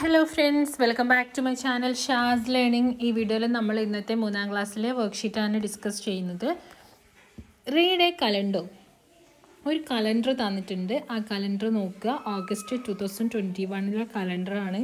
Hello friends welcome back to my channel Shaz learning ഈ വീഡിയോയിൽ നമ്മൾ ഇന്നത്തെ മൂന്നാം ക്ലാസ്സിലെ വർക്ക്ഷീറ്റാണ് ഡിസ്കസ് ചെയ്യുന്നത് റീഡ് എ കലണ്ടർ ഒരു കലണ്ടർ തന്നിട്ടുണ്ട് ആ കലണ്ടർ നോക്കുക ഓഗസ്റ്റ് ടു തൗസൻഡ് ട്വൻറ്റി വണ്ണിലെ കലണ്ടറാണ്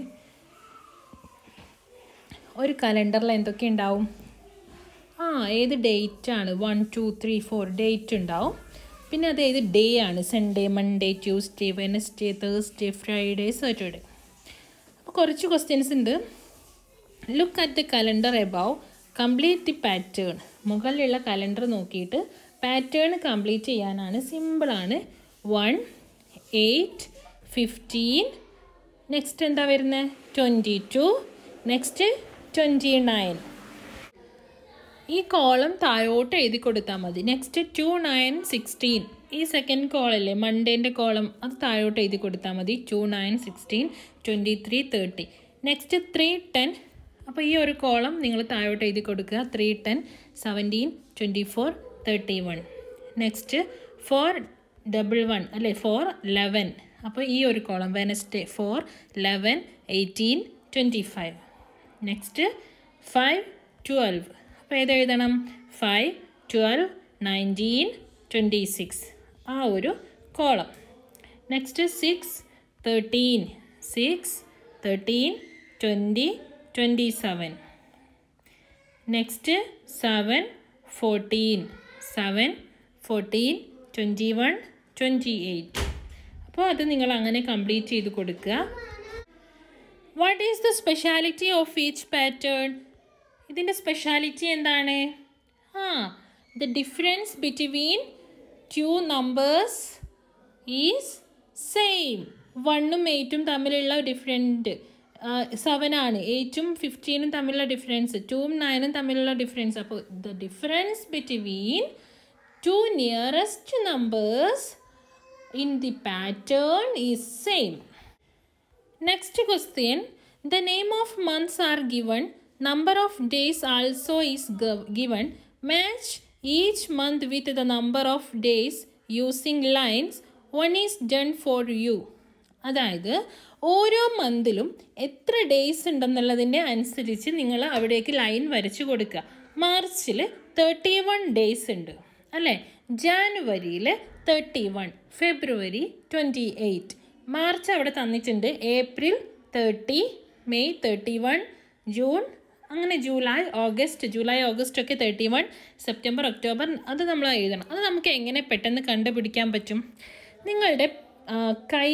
ഒരു കലണ്ടറിൽ എന്തൊക്കെ ഉണ്ടാവും ആ ഏത് ഡേറ്റ് ആണ് one two three four date ഉണ്ടാവും പിന്നെ അത് ഏത് ഡേ ആണ് Sunday Monday Tuesday Wednesday Thursday Friday Saturday അപ്പോൾ കുറച്ച് ക്വസ്റ്റ്യൻസ് ഉണ്ട് look at the calendar above complete the pattern മുകളിലുള്ള കലണ്ടർ നോക്കിയിട്ട് പാറ്റേൺ കംപ്ലീറ്റ് ചെയ്യാനാണ് സിമ്പിളാണ് വൺ എയ്റ്റ് ഫിഫ്റ്റീൻ നെക്സ്റ്റ് എന്താ വരുന്നത് twenty two next twenty nine ഈ കോളം താഴോട്ട് എഴുതി കൊടുത്താൽ മതി നെക്സ്റ്റ് ടു നയൻ സിക്സ്റ്റീൻ ഈ സെക്കൻഡ് കോളല്ലേ മൺഡേൻ്റെ കോളം അത് താഴോട്ട് എഴുതി കൊടുത്താൽ മതി two nine sixteen twenty three thirty next three ten അപ്പോൾ ഈ ഒരു കോളം നിങ്ങൾ താഴോട്ട് എഴുതി കൊടുക്കുക three ten seventeen twenty four thirty one next four double one അല്ലേ ഫോർ ലെവൻ അപ്പോൾ ഈ ഒരു column Wednesday four eleven eighteen twenty five next five twelve അപ്പോൾ ഏതെഴുതണം five twelve nineteen twenty six ആ ഒരു column next six thirteen six thirteen twenty twenty seven next seven fourteen seven fourteen twenty one twenty eight അപ്പോൾ അത് നിങ്ങൾ അങ്ങനെ complete ചെയ്ത് കൊടുക്കുക what is the speciality of each pattern ഇതിൻ്റെ speciality എന്താണ് ആ the difference between two numbers is same വണ്ണും എയ്റ്റും തമ്മിലുള്ള ഡിഫറെൻറ്റ് സെവൻ ആണ് എയ്റ്റും ഫിഫ്റ്റീനും തമ്മിലുള്ള ഡിഫറൻസ് ടൂവും നയനും തമ്മിലുള്ള ഡിഫറൻസ് അപ്പോൾ the difference between two nearest numbers in the pattern is same Next question The name of months are given, number of days also is given. Match each month with the number of days using lines. One is done for you. അതായത് ഓരോ മന്തിലും എത്ര days ഉണ്ടെന്നുള്ളതിൻ്റെ അനുസരിച്ച് നിങ്ങൾ അവിടേക്ക് line വരച്ചു കൊടുക്കുക മാർച്ചിൽ thirty one days ഉണ്ട് അല്ലേ ജാനുവരിയിൽ തേർട്ടി വൺ ഫെബ്രുവരി ട്വൻറ്റി എയ്റ്റ് മാർച്ച് അവിടെ തന്നിട്ടുണ്ട് April thirty May thirty one June അങ്ങനെ ജൂലൈ ഓഗസ്റ്റ് ജൂലൈ ഓഗസ്റ്റ് ഒക്കെ തേർട്ടി വൺ സെപ്റ്റംബർ ഒക്ടോബർ അത് നമ്മൾ എഴുതണം അത് നമുക്ക് എങ്ങനെ പെട്ടെന്ന് കണ്ടുപിടിക്കാൻ പറ്റും നിങ്ങളുടെ കൈ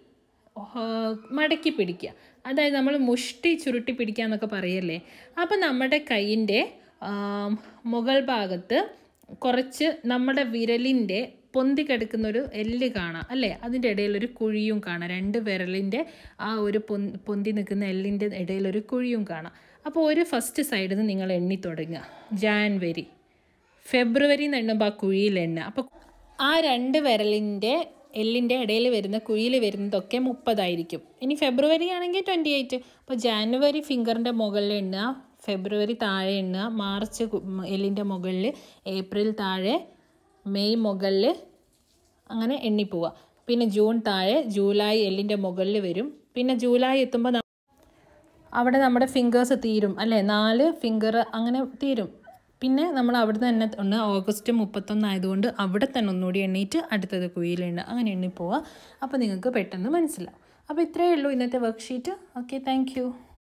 മടക്കി പിടിക്കുക അതായത് നമ്മൾ മുഷ്ടി ചുരുട്ടി പിടിക്കുക എന്നൊക്കെ പറയല്ലേ അപ്പോൾ നമ്മുടെ കൈയിൻ്റെ മുകൾ ഭാഗത്ത് കുറച്ച് നമ്മുടെ വിരലിൻ്റെ പൊന്തി കിടക്കുന്ന ഒരു എല്ല് കാണാം അല്ലേ അതിൻ്റെ ഇടയിൽ ഒരു കുഴിയും കാണാം രണ്ട് വിരലിൻ്റെ ആ ഒരു പൊന്തി നിൽക്കുന്ന എല്ലിൻ്റെ ഇടയിൽ ഒരു കുഴിയും കാണാം അപ്പോൾ ഒരു ഫസ്റ്റ് സൈഡിൽ നിന്ന് നിങ്ങൾ എണ്ണി തുടങ്ങുക ജാൻവരി ഫെബ്രുവരി എന്ന് എണ്ണുമ്പോൾ ആ കുഴിയിൽ എണ്ണ അപ്പോൾ ആ രണ്ട് വിരലിൻ്റെ എല്ലിൻ്റെ ഇടയിൽ വരുന്ന കുഴിയിൽ വരുന്നതൊക്കെ മുപ്പതായിരിക്കും ഇനി ഫെബ്രുവരി ആണെങ്കിൽ ട്വൻറ്റി എയ്റ്റ് അപ്പോൾ ജാനുവരി ഫിംഗറിൻ്റെ മുകളിൽ എണ്ണുക ഫെബ്രുവരി താഴെ എണ്ണുക മാർച്ച് എല്ലിൻ്റെ മുകളിൽ ഏപ്രിൽ താഴെ മെയ് മുകളിൽ അങ്ങനെ എണ്ണിപ്പോവുക പിന്നെ ജൂൺ താഴെ ജൂലൈ എല്ലിൻ്റെ മുകളിൽ വരും പിന്നെ ജൂലൈ എത്തുമ്പോൾ അവിടെ നമ്മുടെ ഫിംഗേഴ്സ് തീരും അല്ലേ നാല് ഫിംഗർ അങ്ങനെ തീരും പിന്നെ നമ്മൾ അവിടെ തന്നെ ഉണ്ട് ഓഗസ്റ്റ് മുപ്പത്തൊന്ന് ആയതുകൊണ്ട് അവിടെ തന്നെ ഒന്നുകൂടി എണ്ണീറ്റ് അടുത്തത് കുഴിയിലുണ്ട് അങ്ങനെ എണ്ണി പോവുക അപ്പോൾ നിങ്ങൾക്ക് പെട്ടെന്ന് മനസ്സിലാവും അപ്പോൾ ഇത്രയേ ഉള്ളൂ ഇന്നത്തെ വർക്ക്ഷീറ്റ് ഓക്കെ താങ്ക്